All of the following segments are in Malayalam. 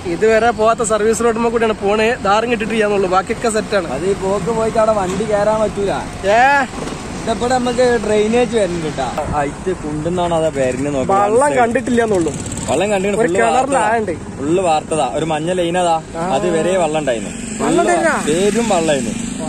ഇതുവരെ പോവാത്ത സർവീസ് റോഡുമ്പോ കൂടിയാണ് പോണേ ദാറും കിട്ടിട്ട് ചെയ്യാന്നുള്ളൂ ബാക്കിയൊക്കെ സെറ്റാണ് അത് ഈ പോക്ക് പോയിട്ട് അവിടെ വണ്ടി കയറാൻ പറ്റൂല ഏ ഇതപ്പോൾ നമുക്ക് ഡ്രെയിനേജ് വരുന്നുണ്ട് കേട്ടോ അയച്ച് കുണ്ടെന്നാണ് അതാ വരുന്നത് നോക്കി വള്ളം കണ്ടിട്ടില്ല എന്നുള്ളൂ വെള്ളം കണ്ടു ഒരു കിണറിലാണ്ട് ഫുള്ള് വാർത്തതാ ഒരു മഞ്ഞ ലൈനതാ അത് വരെ വെള്ളം ഉണ്ടായിരുന്നു വെള്ളം തന്നെയാ? പേരും വെള്ളമായിരുന്നു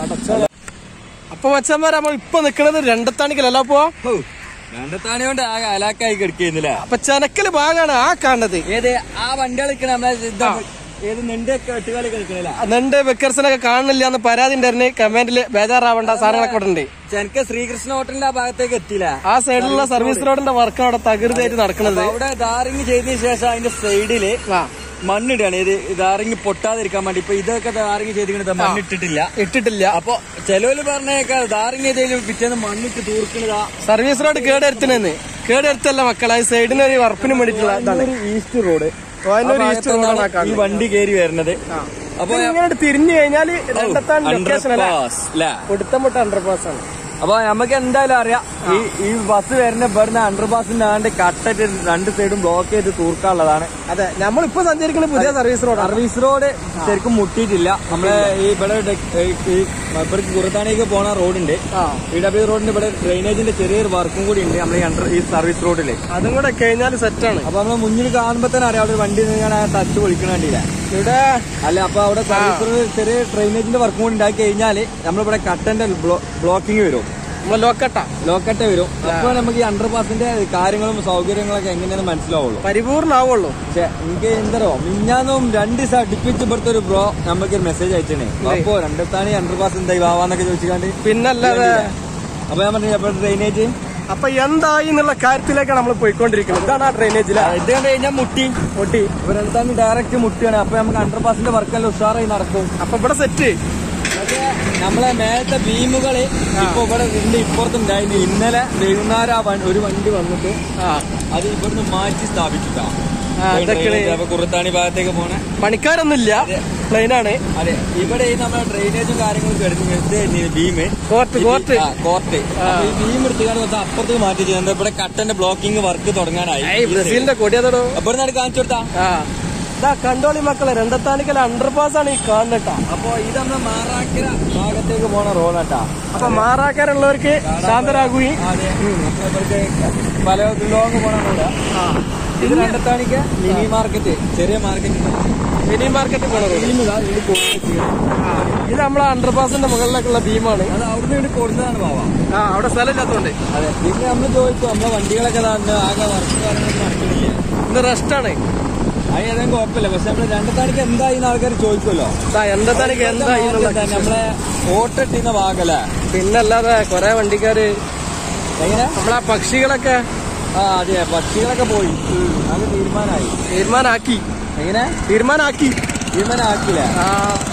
അപ്പൊ മച്ചന്മാരെ നമ്മൾ ഇപ്പൊ നിക്കണത് രണ്ടത്താണിക്കലല്ല അപ്പോ രണ്ടത്താണി കൊണ്ട് ആകെ അലാക്കായി കിടക്കുന്നില്ല അപ്പൊ ചനക്കല് ഭാഗമാണ് ആ കാണുന്നത് ഏത് ആ വണ്ടി കളിക്കണ നമ്മളെ ഇതാ, ഏത് നെണ്ടൊക്കെ എട്ടുകാലി കളിക്കണില്ല നെണ്ട് ബെക്കർസിനൊക്കെ കാണുന്നില്ല എന്ന് പരാതി ഉണ്ടായിരുന്നു കമന്റില് ബേജാറാവേണ്ട സാധനങ്ങളൊക്കെ ഇവിടെ ഉണ്ട് എനിക്ക് ശ്രീകൃഷ്ണ ഹോട്ടലിന്റെ ആ ഭാഗത്തേക്ക് എത്തിയില്ല ആ സൈഡിലുള്ള സർവീസ് റോഡിന്റെ വർക്ക് അവിടെ തകൃതിയായിട്ട് നടക്കുന്നത് അപ്പൊ അവിടെ ധാറിങ് ചെയ്തതിന് ശേഷം അതിന്റെ സൈഡില് ആ മണ്ണിടാണ് ഇത് ധാറിങ് പൊട്ടാതിരിക്കാൻ വേണ്ടി ഇപ്പൊ ഇതൊക്കെ ധാറിങ് ചെയ്തിട്ട് മണ്ണിട്ടിട്ടില്ല ഇട്ടിട്ടില്ല അപ്പൊ ചെലവര് പറഞ്ഞേക്കാൾ ധാറിങ് ചെയ്തതിൽ പിറ്റേന്ന് മണ്ണിട്ട് തൂർക്കണതാ സർവീസ് റോഡ് കേടെടുത്തണെന്ന് കേടെടുത്തല്ല മക്കളെ ഈ സൈഡിന് ഒരു വർപ്പിന് വേണ്ടിയിട്ടുള്ള ഇതാണ് ഈസ്റ്റ് റോഡ് ഓ, അതിനൊരു ഈസ്റ്റ് റോഡാണ് ആ ഈ കാണുന്നത്. വണ്ടി കയറി വരുന്നത് അപ്പൊ ഇങ്ങനെ തിരിഞ്ഞു കഴിഞ്ഞാല് രണ്ടത്താൻ ലൊക്കേഷൻ അല്ല Underpass, ല്ലേ? കൊടുത്തമുട്ട അണ്ടർപാസ് ആണ് അപ്പൊ നമുക്ക് എന്തായാലും അറിയാം ഈ ഈ ബസ് വരുന്ന ഇവിടുന്ന് അണ്ടർപാസിന്റെ ആണ്ട് കട്ടിട്ട് രണ്ട് സൈഡും ബ്ലോക്ക് ചെയ്ത് തൂർക്കാനുള്ളതാണ് അതെ നമ്മളിപ്പോ സഞ്ചരിക്കുന്ന പുതിയ സർവീസ് റോഡാണ് സർവീസ് റോഡ് ശരിക്കും മുട്ടിയിട്ടില്ല നമ്മളെ ഈ ഇവിടെ ഡെ- ഈ- ഈ ഇവർക്ക് കുറുത്താനേക്ക് പോണ റോഡുണ്ട് ആ ഇ ഡബ്ല്യു റോഡിന്റെ ഇവിടെ ഡ്രെയിനേജിന്റെ ചെറിയൊരു വർക്കും കൂടി ഉണ്ട് നമ്മൾ ഈ അണ്ടർ ഈ സർവീസ് റോഡില് അതും കൂടെ കഴിഞ്ഞാല് സെറ്റാണ് അപ്പൊ നമ്മള് മുന്നിൽ കാണുമ്പോ തന്നെ അറിയാം അവിടെ വണ്ടി ഇങ്ങനെ ടച്ച് പൊളിക്കണ കണ്ടില്ല ഇവിടെ അല്ല അപ്പൊ അവിടെ സർവീസ് റോഡ് ചെറിയ ഡ്രെയിനേജിന്റെ വർക്കും കൂടി ഉണ്ടാക്കി കഴിഞ്ഞാല് നമ്മളിവിടെ കട്ടന്റെ ബ്ലോക്കിംഗ് വരും നമ്മളെ ലോക്കട്ട ലോക്കട്ടെ വരും അപ്പൊ നമുക്ക് ഈ അണ്ടർപാസിന്റെ കാര്യങ്ങളും സൗകര്യങ്ങളൊക്കെ എങ്ങനെയാന്ന് മനസ്സിലാവുള്ളൂ പരിപൂർണ്ണാവുള്ളൂ പക്ഷെ എനിക്ക് എന്തോ മിഞ്ഞാന്നും രണ്ട് ദിവസം അടുപ്പിച്ച് ഇവിടുത്തെ ഒരു ബ്രോ നമുക്ക് ഒരു മെസ്സേജ് അയച്ചേ അപ്പോ രണ്ടത്താണി അണ്ടർപാസ് എന്തായി വാവാന്നൊക്കെ ചോദിച്ചാണ്ട് പിന്നല്ലാതെ അപ്പൊ ഞാൻ പറഞ്ഞു അപ്പൊ ഡ്രെയിനേജ് അപ്പൊ എന്തായി എന്നുള്ള കാര്യത്തിലേക്കാണ് നമ്മൾ പോയിക്കൊണ്ടിരിക്കുന്നത് ഇതാണ് ആ ഡ്രെയിനേജില ഇത് കണ്ട് കഴിഞ്ഞാൽ മുട്ടി ഒട്ടി അപ്പൊ രണ്ടത്താണി ഡയറക്റ്റ് മുട്ടിയാണ് അപ്പൊ നമുക്ക് അണ്ടർപാസിന്റെ വർക്കെല്ലാം ഉഷാറായി നടക്കും അപ്പൊ ഇവിടെ സെറ്റ് പക്ഷേ നമ്മളെ മേലത്തെ ബീമുകള് ഇപ്പൊ ഇവിടെ ഇതിന്റെ ഇപ്പുറത്തുണ്ടായിരുന്നു ഇന്നലെ വൈകുന്നേരം ആ വണ്ടി- ഒരു വണ്ടി വന്നിട്ട് ആ അത് ഇവിടുന്ന് മാറ്റി സ്ഥാപിച്ചിട്ടാ ആ, അതൊക്കെയാണ്. അപ്പൊ കുറുത്താണി ഭാഗത്തേക്ക് പോണേ പണിക്കാരൊന്നുമില്ല പ്ലെയിനാണ് അതെ ഇവിടെ ഈ നമ്മുടെ ഡ്രെയിനേജും കാര്യങ്ങളും കിടക്കുന്നത് ബീം കോർട്ട് കോർട്ട് കോർട്ട് അപ്പൊ ഈ ബീം എടുത്തുകൊണ്ട് വന്ന് അപ്പുറത്തേക്ക് മാറ്റി ചെയ്യുന്നത് ഇവിടെ കട്ടന്റെ ബ്ലോക്കിംഗ് വർക്ക് തുടങ്ങാനായി ഏയ് ബ്രസീലിന്റെ കൊടിയതടോ അപ്പൊ ഇവിടെ കാണിച്ചു കൊടുത്താ ആ ഇതാ കണ്ടോളി മക്കളെ രണ്ടത്താണിക്കൽ അണ്ടർപാസ് ആണ് ഈ കാണുന്നട്ടാ അപ്പൊ ഇത് നമ്മുടെ മാറാക്കര ഭാഗത്തേക്ക് പോണ റോഡാട്ടാ അപ്പൊ മാറാക്കാരുള്ളവർക്ക് ശാന്തരാകുകയും അതെ ഇവിടുത്തെ പല ലോങ് പോണ റോഡാ ഇത് രണ്ടത്താണിക്ക് മിനി മാർക്കറ്റ് ചെറിയ മാർക്കറ്റ് മിനി മാർക്കറ്റ് പോണ റോഡ് ഇത് നമ്മളെ അണ്ടർപാസിന്റെ മുകളിലേക്കുള്ള ഭീമാണ് അത് അവിടുന്ന് ഇവിടെ കൊടുത്തതാണ് ബാബ ആ അവിടെ സ്ഥലമില്ലാത്തോണ്ട് അതെ പിന്നെ നമ്മൾ ചോദിച്ചു നമ്മളെ വണ്ടികളൊക്കെ തന്നെ ആകെ വർക്ക് കാര്യങ്ങളൊന്നും നടക്കുന്നില്ല ഇന്ന് റെസ്റ്റാണ് അത് ഏതെങ്കിലും കുഴപ്പമില്ല പക്ഷെ നമ്മള് രണ്ടത്താണിക്ക് എന്തായി ആൾക്കാർ ചോദിക്കുമല്ലോ രണ്ടത്താണിക്ക് എന്താ എന്നുള്ള നമ്മളെ ഓട്ടിട്ടുന്ന ഭാഗല്ലേ പിന്നല്ലാതെ കൊറേ വണ്ടിക്കാര് എങ്ങനെ നമ്മളെ പക്ഷികളൊക്കെ ആ അതെ പക്ഷികളൊക്കെ പോയി അത് തീരുമാനമായി തീരുമാനാക്കി എങ്ങനെ തീരുമാനാക്കി തീരുമാനമാക്കില്ല ആ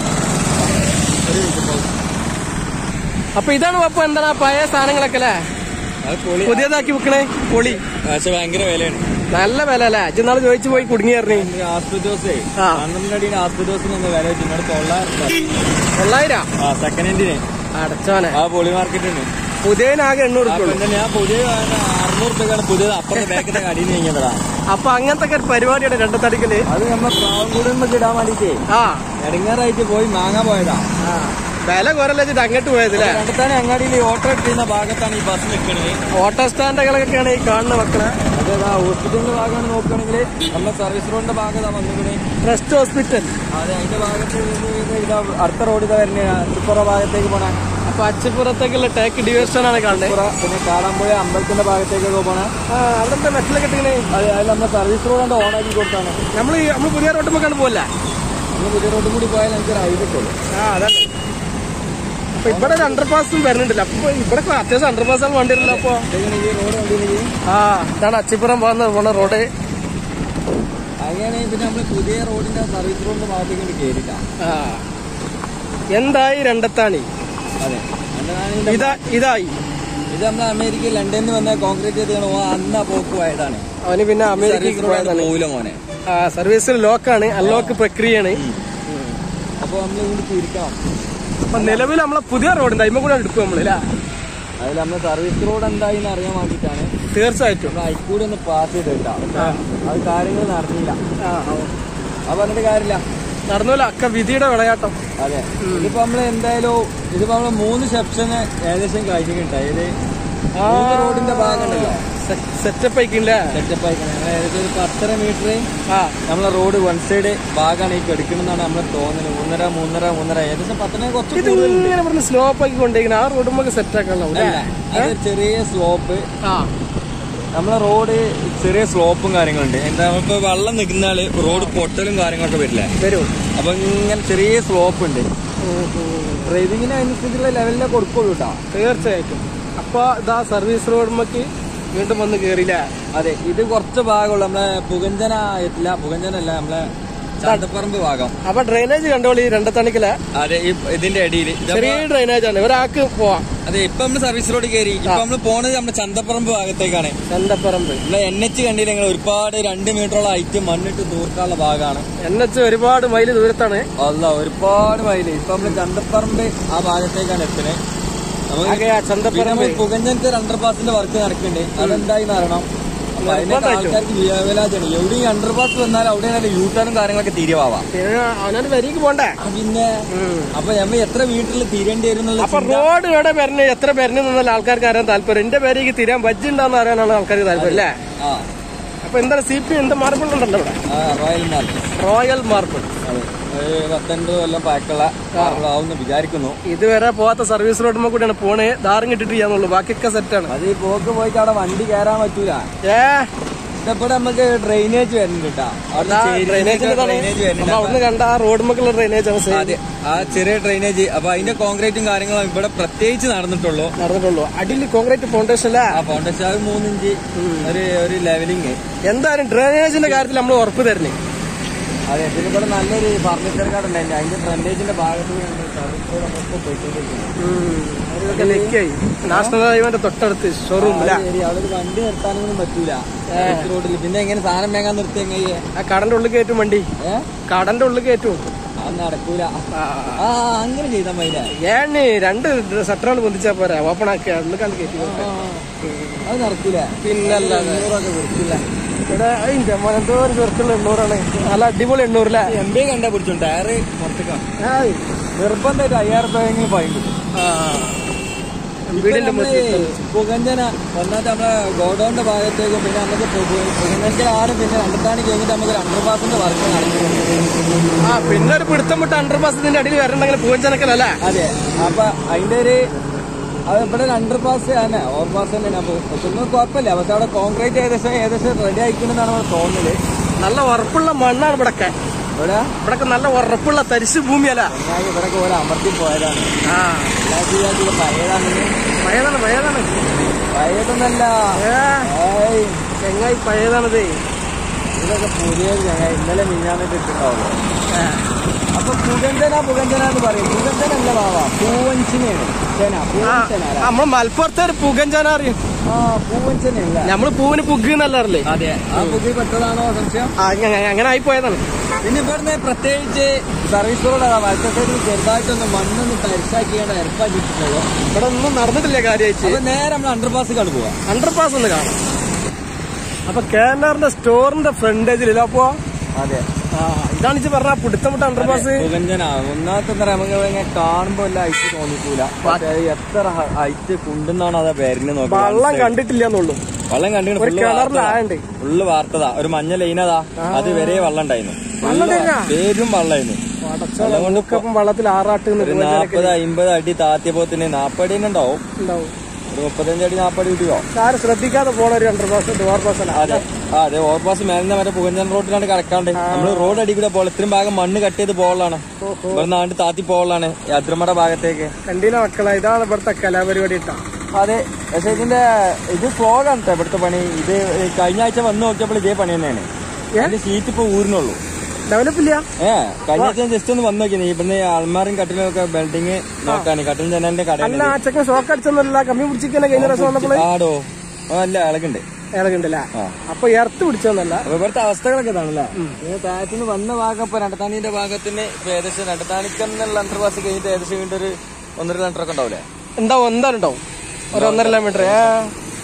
അപ്പൊ ഇതാണ് പപ്പ എന്താണ് ആ പഴയ സാധനങ്ങളൊക്കെ അല്ലേ അത് പൊളി പുതിയതാക്കി വെക്കണേ പൊളി പക്ഷെ ഭയങ്കര വിലയാണ് നല്ല വില അല്ലേ അജ്ജനാള് ചോദിച്ചു പോയി കുടുങ്ങിയേറി ആസ്പെറ്റോസേ ആ. പന്ത്രണ്ട് അടിയുടെ ആസ്പെറ്റോസിന് എന്താ വില വെച്ചു ഇങ്ങോട്ട് തൊള്ളായിരം രൂപ. തൊള്ളായിരം ആ സെക്കൻഡ് ഹാൻഡിന് അടച്ചോനെ ആ പൊളി മാർക്കറ്റിന് പുതിയതിനാകെ എണ്ണൂറ് അപ്പൊ ഉറുപ്പുള്ളൂ എന്താ ഞാൻ പുതിയ വാങ്ങുന്ന അറുന്നൂറ് രൂപക്കാണ് പുതിയത് അപ്പുറത്തെ ബാക്കിന്റെ കടയിൽ നിന്ന് കഴിഞ്ഞതാ അപ്പൊ അങ്ങനത്തെ ഒക്കെ ഒരു പരിപാടിയാണ് രണ്ടത്തടിക്കല് അത് നമ്മൾ പ്രാവൻകൂടുമ്പോ ഇടാൻ വേണ്ടിട്ടേ ആ ഇടങ്ങാറായിട്ട് പോയി മാങ്ങാൻ പോയതാ ആ. വില കുറല്ല വെച്ചിട്ട് അങ്ങോട്ട് പോയതല്ലേ രണ്ടത്താണ് അങ്ങാടിയിൽ ഓട്ടോ ഇട്ടിരുന്ന ഭാഗത്താണ് ഈ ബസ് നിൽക്കുന്നത് ഓട്ടോ സ്റ്റാൻഡുകളൊക്കെയാണ് ഈ കാണുന്ന മക്കളെ അതെ ഹോസ്പിറ്റലിന്റെ ഭാഗമാണ് നോക്കുകയാണെങ്കിൽ നമ്മുടെ സർവീസ് റോഡിന്റെ ഭാഗത്താ വന്നിവിടെ ട്രസ്റ്റ് ഹോസ്പിറ്റൽ അതെ അതിന്റെ ഭാഗത്ത് നിന്ന് ഇതാ അടുത്ത റോഡ് ഇതാ വരുന്ന അത്തിപ്പുറ ഭാഗത്തേക്ക് പോണ അപ്പൊ അച്ചിപ്പുറത്തേക്കുള്ള ടേക്ക് ഡിവിഷൻ ആണ് കാണുന്നത് അത്തിപ്പുറ പിന്നെ കാടാമ്പുഴ അമ്പലത്തിന്റെ ഭാഗത്തേക്കൊക്കെ പോണ ആ അവിടെ എന്താ മെറ്റലൊക്കെ ഇട്ടിങ്ങനെ അതെ അതിൽ നമ്മുടെ സർവീസ് റോഡ് ഓണാക്കി കൊടുത്താണ് നമ്മള് ഈ- നമ്മള് പുതിയ റോട്ടുമ്പോ കണ്ടു പോല നമ്മൾ പുതിയ റോഡും കൂടി പോയാൽ നമുക്ക് ഐഡിയ കിട്ടുള്ളൂ ആ അതാണ് അപ്പൊ ഇവിടെ ഒരു അണ്ടർപാസും വരുന്നുണ്ടല്ലോ അപ്പൊ ഇവിടെ ഇപ്പൊ അത്യാവശ്യം അണ്ടർപാസ് ആണ് വണ്ടി അപ്പൊ ഇതെങ്ങനെ ഈ റോഡ് കണ്ടില്ലെങ്കിൽ ആ ഇതാണ് അച്ചിപ്പുറം പോകുന്ന പോണ റോഡ് അങ്ങനെയാണെങ്കിൽ പിന്നെ നമ്മൾ പുതിയ റോഡിന്റെ സർവീസ് റോഡിന്റെ ഭാഗത്തേക്ക് കയറിയില്ല ആ എന്തായി രണ്ടത്താണി അതെ അന്നാണെങ്കിൽ ഇതാ ഇതായി ഇത് നമ്മൾ അമേരിക്ക ലണ്ടനിൽ നിന്ന് വന്ന കോൺക്രീറ്റ് ചെയ്ത് ഓ അന്നാ പോക്ക് പോയതാണ് അവന് പിന്നെ സർവീസ് അമേരിക്കക്ക് റോഡ് പോയതാണ് പോവില്ല മോനെ ആ സർവീസിൽ ലോക്കാണ് അൺലോക്ക് പ്രക്രിയയാണ് അപ്പൊ നമ്മൾ ഇങ്ങോട്ട് തിരിക്കണം അപ്പൊ നിലവിൽ നമ്മളെ പുതിയ റോഡ് ഉണ്ട് അതിമ കൂടെ എടുക്കും നമ്മള് ല്ലേ? അതിൽ നമ്മൾ സർവീസ് റോഡ് എന്തായിന്ന് അറിയാൻ വേണ്ടിയിട്ടാണ് തീർച്ചയായിട്ടും നമ്മൾ അയക്കൂടി ഒന്ന് പാസ് ചെയ്ത് കേട്ടോ അത് കാര്യങ്ങൾ നടന്നില്ല ആ, ആ. അത് പറഞ്ഞിട്ട് കാര്യമില്ല നടന്നൂല അക്ക വിധിയുടെ വിളയാട്ടം അതെ ഇതിപ്പോ നമ്മള് എന്തായാലും ഇതിപ്പോ നമ്മള് മൂന്ന് സെക്ഷന് ഏകദേശം കഴിഞ്ഞിട്ടുണ്ട് അതില് മൂന്ന് റോഡിന്റെ ഭാഗമുണ്ടല്ലോ സെറ്റപ്പ് ആയിക്കില്ലേ സെറ്റപ്പ് ആയിക്കണം ഞങ്ങൾ ഏകദേശം ഒരു പത്തര മീറ്റർ ആ നമ്മളെ റോഡ് വൺ സൈഡ് ഭാഗമാണ് ഈ കെടുക്കണമെന്നാണ് നമ്മളെ തോന്നുന്നത് മൂന്നര മൂന്നര മൂന്നര ഏകദേശം പത്തര കുറച്ച് ഇത് കൂടുതലുണ്ട് ഇങ്ങനെ പറഞ്ഞ് സ്ലോപ്പ് ആക്കി കൊണ്ടേക്കണം ആ റോഡ് നമുക്ക് സെറ്റ് ആക്കണം അല്ല, അത് ചെറിയ സ്ലോപ്പ് ആ നമ്മളെ റോഡ് ചെറിയ സ്ലോപ്പും കാര്യങ്ങളുണ്ട് എന്താ ഇപ്പൊ വെള്ളം നിൽക്കുന്നാല് റോഡ് പൊട്ടലും കാര്യങ്ങളൊക്കെ വരില്ല വരും അപ്പൊ ഇങ്ങനെ ചെറിയ സ്ലോപ്പ് ഉണ്ട് ഡ്രൈവിങ്ങിന് അനുസരിച്ചുള്ള ലെവലിലെ കൊടുക്കുള്ളൂ കേട്ടോ തീർച്ചയായിട്ടും അപ്പൊ ഇതാ സർവീസ് റോഡുമ്മക്ക് വീണ്ടും വന്ന് കേറിയില്ല അതെ ഇത് കുറച്ച് ഭാഗമുള്ളൂ നമ്മളെ പുകഞ്ചന എത്തില്ല പുകഞ്ചന അല്ല നമ്മളെ ചന്തപ്പറമ്പ് ഭാഗം അപ്പൊ ഡ്രെയിനേജ് കണ്ടോളി രണ്ടത്തണിക്കല അതെ ഈ ഇതിന്റെ അടിയിൽ ചെറിയ ഡ്രെയിനേജ് ആണ് ഒരാൾക്ക് പോവാം അതെ ഇപ്പൊ നമ്മള് സർവീസ് റോഡ് കയറി ഇപ്പൊ നമ്മള് പോണത് നമ്മുടെ ചന്തപ്പറമ്പ് ഭാഗത്തേക്കാണ് ചന്തപ്പറമ്പ് നമ്മളെ എൻ എച്ച് കണ്ടില്ല ഞങ്ങൾ ഒരുപാട് രണ്ട് മീറ്ററോളം ഹൈറ്റ് മണ്ണിട്ട് തൂർക്കാനുള്ള ഭാഗമാണ് എൻ എച്ച് ഒരുപാട് മൈല് ദൂരത്താണ് അല്ല ഒരുപാട് മൈല് ഇപ്പൊ നമ്മള് ചന്തപ്പറമ്പ് ആ ഭാഗത്തേക്കാണ് എത്തുന്നത് നമുക്ക് ആകെ ആ ചന്തപ്പറമ്പ് പിന്നെ പുകഞ്ചനത്തെ ഒരു അണ്ടർ പാസിന്റെ വർക്ക് നടക്കുന്നുണ്ട് അതെന്തായി അറിയണം അപ്പൊ അതിനൊക്കെ നിർബന്ധമായിട്ടും. ആൾക്കാർക്ക് വ്യാപലാജാണ് എവിടെയും അണ്ടർ പാസ് വന്നാൽ അവിടെ യൂ ടേണും കാര്യങ്ങളൊക്കെ തിരിവാവാം പിന്നെ അവനോട് വരിക്ക് പോണ്ടേ പിന്നെ അപ്പൊ നമ്മ എത്ര വീട്ടിൽ തിരേണ്ടി വരും എന്നുള്ള അപ്പൊ ചിന്ത- റോഡ് ഇവിടെ വരണേ എത്ര പേരിന് നിന്നാൽ ആൾക്കാർക്ക് അറിയാൻ താല്പര്യം എന്റെ പേരേക്ക് തിരാൻ ബജ്ജുണ്ടാന്ന് അറിയാനാണ് ആൾക്കാർക്ക് താല്പര്യം അല്ലേ ആ അപ്പൊ എന്താണ് സി പി എന്ത് മാർബിൾ ഉണ്ടല്ലോ ഇവിടെ ആ, റോയൽ മാർക്ക് റോയൽ മാർബിൾ അതെ ഒരു പത്തൊൻപത് കൊല്ലം പഴക്കുള്ള ആവുമെന്ന് വിചാരിക്കുന്നു ഇതുവരെ പോവാത്ത സർവീസ് റോഡുമ്പോ കൂടിയാണ് പോണേ ധാരം കിട്ടിട്ട് ചെയ്യാന്നുള്ളൂ ബാക്കിയൊക്കെ സെറ്റാണ് അത് ഈ പോക്ക് പോയിട്ട് അവിടെ വണ്ടി കയറാൻ പറ്റൂല ഏ ഇതപ്പോ നമുക്ക് ഡ്രെയിനേജ് വരുന്നുണ്ട് കേട്ടോ അവിടെ ഡ്രെയിനേജിന്റെ ഡ്രെയിനേജ് വരുന്നുണ്ട് അപ്പൊ അവിടുന്ന് കണ്ട ആ റോഡുമ്പക്കുള്ള ഡ്രെയിനേജ് ആണ് same അതെ ആ ചെറിയ ഡ്രെയിനേജ് അപ്പൊ അതിന്റെ കോൺക്രീറ്റും കാര്യങ്ങളും ഇവിടെ പ്രത്യേകിച്ച് നടന്നിട്ടുള്ളൂ നടന്നിട്ടുള്ളൂ അടിയിൽ കോൺക്രീറ്റ് ഫൗണ്ടേഷൻ അല്ലേ ആ ഫൗണ്ടേഷൻ ആ മൂന്നിഞ്ച് ഒരു ഒരു ലെവലിങ് എന്തായാലും ഡ്രെയിനേജിന്റെ കാര്യത്തിൽ നമ്മൾ ഉറപ്പ് തരണേ അതെ ഇതിന് ഇവിടെ നല്ലൊരു ഫർണിച്ചർ കാർഡ് ഉണ്ടായിരുന്നു അതിന്റെ ഫ്രണ്ടേജിന്റെ ഭാഗത്ത് ഇതൊക്കെ ലെക്കായി നാഷണൽ ഹൈവേന്റെ തൊട്ടടുത്ത് ഷോറൂം അല്ല അവിടെ ഒരു വണ്ടി നിർത്താനൊന്നും പറ്റൂല റോഡിൽ പിന്നെ എങ്ങനെ സാധനം വേങ്ങാൻ നിർത്തി എങ്ങനെ ആ കടന്റെ ഉള്ളിൽ കയറ്റും വണ്ടി ഏഹ് കടന്റെ ഉള്ളിൽ കയറ്റും അത് നടക്കൂല ആ അങ്ങനെ ചെയ്താൽ മതി ഏണ്ണി രണ്ട് ഷട്ടറുകൾ പൊന്തിച്ചാ പോരാ ഓപ്പൺ ആക്കി ഉള്ളിൽ കണ്ട് കയറ്റി അത് നടക്കൂല പിന്നല്ലാതെ എണ്ണൂറൊക്കെ കൊടുക്കില്ല ഇവിടെ അതിന്റെ മോൻ എന്തോ ഒരു ചെറുക്കുള്ള എണ്ണൂറാണ് നല്ല അടിപൊളി എണ്ണൂറല്ലേ എം ബി കണ്ടാ പിടിച്ചു ടയറ് പുറത്തേക്കാണ് നിർബന്ധമായിട്ട് അയ്യായിരം രൂപയെങ്കിലും ഫൈൻ കിട്ടും വീടിന്റെ ഇപ്പൊ നമ്മള് പുകഞ്ചന ഒന്നാമത്തെ നമ്മളെ ഗോഡൌണിന്റെ ഭാഗത്തേക്കും പിന്നെ നമുക്ക് പുകഞ്ചനാണ് പിന്നെ രണ്ടത്താണി കഴിഞ്ഞിട്ട് നമുക്ക് ഒരു അണ്ടർ പാസിന്റെ വർക്ക് നടക്കുന്നുണ്ട് ആ പിന്നെ ഒരു പിടുത്തം വിട്ട് അണ്ടർ പാസത്തിന്റെ അടിയിൽ വരണ്ടെങ്കിൽ പൂഞ്ചനക്കലല്ലേ അതെ അപ്പൊ അതിന്റെ ഒരു അത് ഇവിടെ ഒരു അണ്ടർ പാസ് തന്നെ ഓവർ പാസ് തന്നെയാണ് അപ്പൊ പക്ഷെ ഒന്നും കുഴപ്പമില്ല പക്ഷെ അവിടെ കോൺക്രീറ്റ് ഏകദേശം ഏകദേശം റെഡി ആയിക്കണെന്നാണ് നമ്മുടെ തോന്നല് നല്ല ഉറപ്പുള്ള മണ്ണാണ് ഇവിടൊക്കെ ഇവിടെ ഇവിടൊക്കെ നല്ല ഉറപ്പുള്ള തരിശ് ഭൂമിയല്ല ഞാൻ ഇവിടൊക്കെ പോലെ അമർത്തി പോയതാണ് ആ എല്ലാവർക്കും വിചാരിച്ചത് പഴയതാണെന്ന് പഴയതാണ് പഴയതാണ് പഴയതൊന്നല്ല ഏ ഏയ് ചെങ്ങായി പഴയതാണത് ഇതൊക്കെ പുതിയ ഞങ്ങൾ ഇന്നലെ മിഞ്ഞാന്നിട്ട് ഇട്ടിട്ടുണ്ടാവുള്ളൂ അപ്പൊ പുകഞ്ചന പുകഞ്ചന എന്ന് പറയും പുകഞ്ചന അല്ല ബാവ പൂവഞ്ചിനെയാണ് ചെന ആ പൂവഞ്ചന നമ്മള് മലപ്പുറത്തെ ഒരു പുകഞ്ചാന അറിയും ആ പൂവഞ്ചനല്ല നമ്മള് പൂവിന് പുഗ് എന്നല്ല അറിയില്ലേ അതെ ആ പുതിയ പെട്ടതാണോ സംശയം ആ, അങ്ങ- അങ്ങനെ ആയിപ്പോയതാണ് പിന്നെ ഇവിടുന്ന് പ്രത്യേകിച്ച് സർവീസ് റോഡ് വലത്തെ സൈഡിൽ ചെറുതായിട്ടൊന്ന് മണ്ണൊന്ന് തരിശാക്കിയാണ് ഇറപ്പാക്കിയിട്ടുള്ളൂ ഇവിടെ ഒന്നും നടന്നിട്ടില്ല കാര്യമായിട്ട് അപ്പൊ നേരെ നമ്മൾ അണ്ടർ പാസ് കണ്ടു പോവാം അണ്ടർ പാസ് ഒന്ന് കാണാം അപ്പൊ കേരളാറിന്റെ സ്റ്റോറിന്റെ ഫ്രണ്ടേജിലല്ലോ അപ്പോ അതെ ആ ഇതാണ് ഇച്ച് പറഞ്ഞ പിടുത്തമിട്ട അണ്ടർ പാസ് പുകഞ്ചന ഒന്നാമത്തെ എന്താ പറയാ, നമുക്ക് ഇങ്ങനെ കാണുമ്പോ വല്ല ഹൈറ്റ് തോന്നിക്കൂല പക്ഷേ എത്ര ഹൈറ്റ് കുണ്ടെന്നാണ് അത് വരുന്നത് നോക്കി വള്ളം കണ്ടിട്ടില്ല എന്നുള്ളൂ വെള്ളം കണ്ടിട്ട് ഒരു കിണറിലായണ്ട് ഫുള്ള് വാർത്തതാ ഒരു മഞ്ഞ ലൈനതാ അത് വരെ വെള്ളം ഉണ്ടായിരുന്നു വെള്ളം ഉണ്ടായിരുന്നാ? പേരും വെള്ളമായിരുന്നു വെള്ളം കൊണ്ട് നമുക്കപ്പം വെള്ളത്തിൽ ആറാട്ട് എന്ന് ഒരു നാപ്പത് അമ്പത് അടി താത്തിയപ്പോത്തിന് നാപ്പടി തന്നെ ഉണ്ടാവും ഉണ്ടാവും ഒരു മുപ്പത്തഞ്ച് അടി നാപ്പടി കിട്ടിയോ ആരും ശ്രദ്ധിക്കാതെ പോണ ഒരു അണ്ടർ പാസ് ഡോർ പാസ് അല്ല അതെ ആ അതെ ഓവർപാസ് മേലിന്റെ മറ്റേ പുകഞ്ചൻ റോഡിലാണ് കിടക്കാണ്ട് നമ്മള് റോഡ് അടി കൂടെ പോകല ഇത്രയും ഭാഗം മണ്ണ് കട്ട് ചെയ്ത് പോകലാണ് ഓഹോ ഇവിടെ നാണ്ട് താത്തി പോകലാണ് യാത്രമട ഭാഗത്തേക്ക് കണ്ടീല മക്കളെ ഇതാണ് ഇവിടുത്തെ കലാപരിപാടി ഇട്ടാ അതെ പക്ഷെ ഇതിന്റെ ഇത് ഫ്ലോഗാണ് ട്ടോ ഇവിടുത്തെ പണി ഇത് കഴിഞ്ഞ ആഴ്ച വന്ന് നോക്കിയപ്പോൾ ഇതേ പണി തന്നെയാണ് അതിന്റെ സീറ്റ് ഇപ്പൊ ഊരിനുള്ളൂ ഡെവലപ്പ് ഇല്ല ഏ കഴിഞ്ഞ ആഴ്ച ജസ്റ്റ് ഒന്ന് വന്ന് നോക്കിയത് ഇവിടുന്ന് അൽമാറും കട്ടിലും ഒക്കെ ബിൽഡിങ് നോക്കാന് കട്ടിലും ജനലിന്റെ അല്ല കടയിൽ ആ ചെക്കൻ ഷോക്ക് അടിച്ചൊന്നുമല്ല കമ്മി പിടിച്ചിരിക്കുന്ന കഴിഞ്ഞ പ്രാവശ്യം വന്നപ്പോള് ആടോ ആ, അല്ല ഇളകുണ്ട് ഇളകുണ്ടല്ല ആ അപ്പൊ എർത്ത് പിടിച്ചൊന്നല്ല അപ്പൊ ഇവിടുത്തെ അവസ്ഥകളൊക്കെ ഇതാണല്ലേ പിന്നെ താഴത്തുനിന്ന് വന്ന ഭാഗം ഇപ്പൊ രണ്ടത്താണിന്റെ ഭാഗത്തിന് ഇപ്പൊ ഏകദേശം രണ്ടത്താണിക്കെന്നുള്ള അണ്ടർ പാസ് കഴിഞ്ഞിട്ട് ഏകദേശം വീണ്ടും ഒരു ഒന്നര രണ്ടരൊക്കെ ഉണ്ടാവില്ലേ ഉണ്ടാവും എന്തായാലും ഉണ്ടാവും ഒരു ഒന്നര കിലോമീറ്റർ ഏ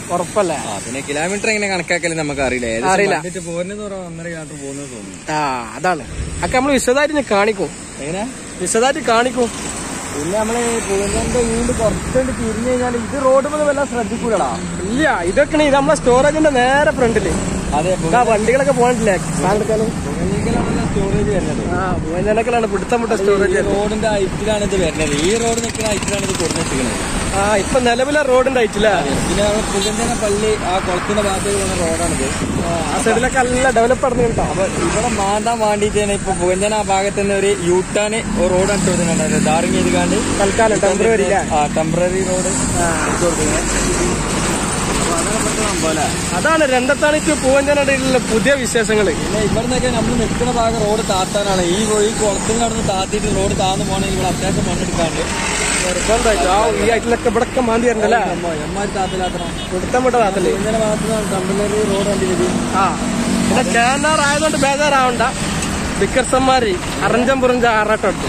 ഉറപ്പല്ലേ ആ പിന്നെ കിലോമീറ്റർ എങ്ങനെ കണക്കാക്കല് നമുക്ക് അറിയില്ല ഏകദേശം അറിയില്ല. വണ്ടിട്ട് പോകുന്നത് പറയാം ഒന്നര കിലോമീറ്റർ പോകുന്നത് തോന്നുന്നു ആ അതാണ് അതൊക്കെ നമ്മൾ വിശദമായിട്ട് ഞാൻ കാണിക്കും എങ്ങനെ വിശദമായിട്ട് കാണിക്കും പിന്നെ നമ്മള് പൂന്തന്റെ വീണ്ടും കുറച്ചുകൊണ്ട് തിരിഞ്ഞു കഴിഞ്ഞാൽ ഇത് റോഡ് മുതൽ വല്ല ശ്രദ്ധിക്കൂലടാ ഇല്ല ഇതൊക്കെ ഇത് നമ്മളെ സ്റ്റോറേജിന്റെ നേരെ ഫ്രണ്ടില് അതെ ഇതാ വണ്ടികളൊക്കെ പോകണ്ടില്ലേ സാധനക്കാലും സ്റ്റോറേജ് വരുന്നത് ആ പൂവഞ്ചനക്കലാണ് പിടുത്തം വിട്ട സ്റ്റോറേജ് ഈ റോഡിന്റെ ഹൈറ്റിലാണ് ഇത് വരുന്നത് ഈ റോഡ് നിൽക്കുന്ന ഹൈറ്റിലാണ് ഇത് കൊടുത്തിരിക്കുന്നത് ആ ഇപ്പൊ നിലവിലെ റോഡിന്റെ ആയിട്ടില്ല പിന്നെ നമ്മൾ പുകന്തന പള്ളി ആ കുളത്തിന്റെ ഭാഗത്തേക്ക് പോകുന്ന റോഡാണിത് ആ സൈഡിലൊക്കെ നല്ല ഡെവലപ്പ് നടന്നു കേട്ടോ അപ്പൊ ഇവിടെ മാന്താൻ വേണ്ടിയിട്ടാണ് ഇപ്പൊ പുകന്തന ആ ഭാഗത്ത് നിന്ന് ഒരു യൂട്ടാന് റോഡ് ഇട്ട് കൊടുക്കുന്നുണ്ട് ഡാറിങ് ചെയ്ത് കാണ്ട് തൽക്കാലം ടെമ്പററി ഇല്ല ആ ടെമ്പററി റോഡ് ഇട്ട് കൊടുക്കുന്നത് അപ്പൊ അതാണ് ഇവിടുത്തെ സംഭവം അല്ലേ അതാണ് രണ്ടത്താണി ടു പൂവഞ്ചനടയിലുള്ള പുതിയ വിശേഷങ്ങള് പിന്നെ ഇവിടുന്നൊക്കെ നമ്മൾ നിൽക്കുന്ന ഭാഗം റോഡ് താത്താനാണ് ഈ ഈ കുളത്തിൽ നടന്ന് താത്തിയിട്ട് റോഡ് താന്ന് പോകണമെങ്കിൽ ഇവിടെ അത്യാവശ്യം മണ്ണെടുക്കാണ്ട് നിർബന്ധമായിട്ട് ആ ഈ ആയിട്ടിലൊക്കെ ഇവിടെ മാന്തി വരണ്ടല്ലേ എമ്മാര് താത്തിലാത്തണം പിടുത്തം വിട്ട നാട്ടില് ഇന്നലെ ഭാഗത്ത് ടെമ്പററി റോഡ് കണ്ടില്ലേ ആ പിന്നെ കേന്നാർ ആയതുകൊണ്ട് ബേജാറാവണ്ട വിക്കർസന്മാര് അറഞ്ചം പുറഞ്ച ആറാട്ടം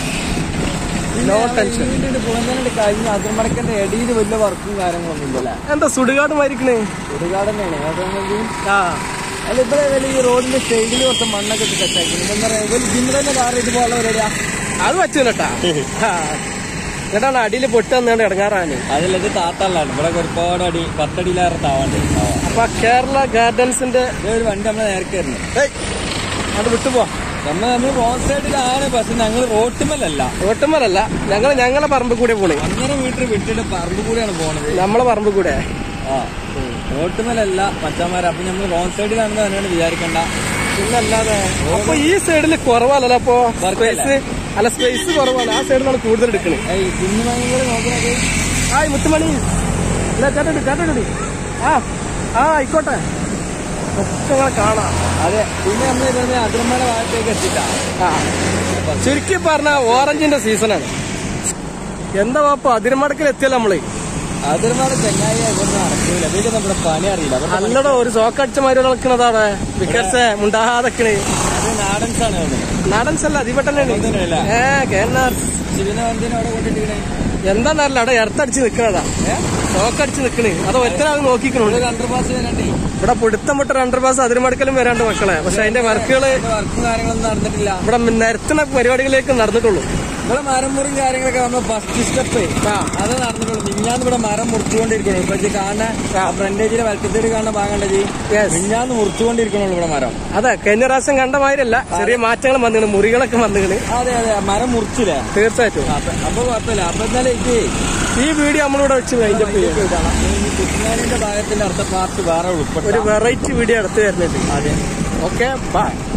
നോ ടെൻഷൻ പുറന്തന്നെ കഴിഞ്ഞ അതിർമടക്കന്റെ ഇടയിൽ വലിയ വർക്കും കാര്യങ്ങളൊന്നും ഇല്ലല്ലേ എന്താ സുടുകാട് മരിക്കണേ ചുടുകാട് തന്നെയാണ് ഏതാണെങ്കിൽ ആ അല്ല ഇവിടെ വലിയ ഈ റോഡിന്റെ സൈഡിൽ കുറച്ച് മണ്ണൊക്കെ ഇട്ട് സെറ്റാക്കി എന്താ പറയാ വലിയ ജിമ്മ തന്നെ കാർ ഇത് പോലെ പരിപാടിയാ അത് പറ്റൂലട്ടാ എന്നിട്ടാണ് അടിയിൽ പൊട്ട് തന്നാണ്ട് ഇടങ്ങാറാന് അതല്ല ഇത് താത്തല്ലാണ് ഇവിടെ ഒരുപാട് അടി പത്തടിയിലേറെ താവാണ്ട് അപ്പൊ കേരള ഗാർഡൻസിന്റെ ഇത് ഒരു വണ്ടി നമ്മളെ നേരത്തെ വരുന്നത് ഏയ്, അത് വിട്ടുപോ നമ്മൾ നമ്മൾ റോഡ് സൈഡിലാണ് പക്ഷെ ഞങ്ങൾ റോട്ടുമല്ലല്ല ഓട്ടുമലല്ല ഞങ്ങൾ ഞങ്ങളെ പറമ്പ് കൂടെ പോണേ ഒന്നര മീറ്റർ വിട്ടിട്ട് പറമ്പ് കൂടെയാണ് പോണത് നമ്മളെ പറമ്പ് കൂടെ ആ റോട്ടുമലല്ല മച്ചന്മാരെ അപ്പൊ നമ്മൾ റോഡ് സൈഡിലാണെന്ന് തന്നെയാണ് വിചാരിക്കണ്ട പിന്നല്ലാതെ അപ്പൊ ഈ സൈഡിൽ കുറവല്ലല്ലോ അപ്പൊ വർക്കല്ല. സ്പേസ് അല്ല സ്പേസ് കുറവാണ് ആ സൈഡിലാണ് കൂടുതൽ എടുക്കണേ ഏയ് കുഞ്ഞു മണികൾ നോക്കുന്നത് ആ മുത്തുമണി ഇല്ല ചേട്ടൻ ചേട്ടൻ ആ ആ ആയിക്കോട്ടെ ഒക്കെ നിങ്ങളെ കാണാം അതെ പിന്നെ നമ്മൾ ഇതൊന്ന് അതിരമ്മയുടെ ഭാഗത്തേക്ക് എത്തിട്ടാ ആ ചുരുക്കി പറഞ്ഞ ഓറഞ്ചിന്റെ സീസണാണ് എന്താ വാപ്പ അതിരമടക്കിൽ എത്തിയല്ലോ നമ്മള് അതിരമ്മയുടെ ചെങ്ങായി ഇതൊന്നും നടക്കൂല ഇതൊക്കെ നമ്മുടെ പണി അറിയില്ല അവരുടെ പണി- നല്ലടോ ഒരു സോക്കടിച്ച മാതിരി നടക്കണതാണ് വിക്കർസേ മുണ്ടാതക്കണ് അത് നാടൻസ് ആണ് തോന്നുന്നത് നാടൻസ് അല്ല അതിവിടെ തന്നെയാണ് തന്നെയല്ലേ? ഏ കേന്നാർ ശിവനെ വന്തിനെ അവിടെ കൊണ്ടിട്ടിരിക്കണേ എന്താന്നറിയില്ല അവിടെ ഇറത്തടിച്ച് നിക്കണതാ സോക്കടിച്ച് നിക്കണ് അത് ഒറ്റനാൾ നോക്കിക്കണുണ്ട് ഒരു അണ്ടർ പാസ് വരണ്ടേ ഇവിടെ പിടുത്തം വിട്ട രണ്ടര മാസം അതിരുമടക്കലും വരാണ്ട് മക്കളെ പക്ഷെ അതിന്റെ വർക്കുകള് വർക്കും കാര്യങ്ങളൊന്നും നടന്നിട്ടില്ല ഇവിടെ നിരത്തണ പരിപാടികളിലേക്ക് നടന്നിട്ടുള്ളൂ ഇവിടെ മരം മുറിയും കാര്യങ്ങളൊക്കെ നമ്മൾ ഫസ്റ്റ് സ്റ്റെപ്പ് ആ അത് നടന്നിട്ടുള്ളൂ മിഞ്ഞാന്ന് ഇവിടെ മരം മുറിച്ചുകൊണ്ടിരിക്കണു ഇപ്പൊ ഇത് കാണുന്ന ഫ്രണ്ടേജിലെ വലത്തേക്ക് കാണുന്ന ഭാഗം ഉണ്ടത് യെസ് മിഞ്ഞാന്ന് മുറിച്ചുകൊണ്ടിരിക്കണുള്ളൂ ഇവിടെ മരം അതെ കഴിഞ്ഞ പ്രാവശ്യം കണ്ട മാതിരല്ല ചെറിയ മാറ്റങ്ങൾ വന്നിക്കണ് മുറികളൊക്കെ വന്നിക്കണ് അതെ അതെ മരം മുറിച്ചില്ലേ തീർച്ചയായിട്ടും അപ്പൊ അപ്പൊ കുഴപ്പമില്ല അപ്പൊ എന്നാലും ഇത് ഈ വീഡിയോ നമ്മളിവിടെ വെച്ച് കഴിഞ്ഞ കുട്ടനാടിന്റെ ഭാഗത്തിന്റെ അടുത്ത പാർട്ട് വേറെ ഉൾപ്പെട്ടു ഒരു വെറൈറ്റി വീഡിയോ എടുത്തു തരുന്നുണ്ട് അതെ ഓക്കെ ബൈ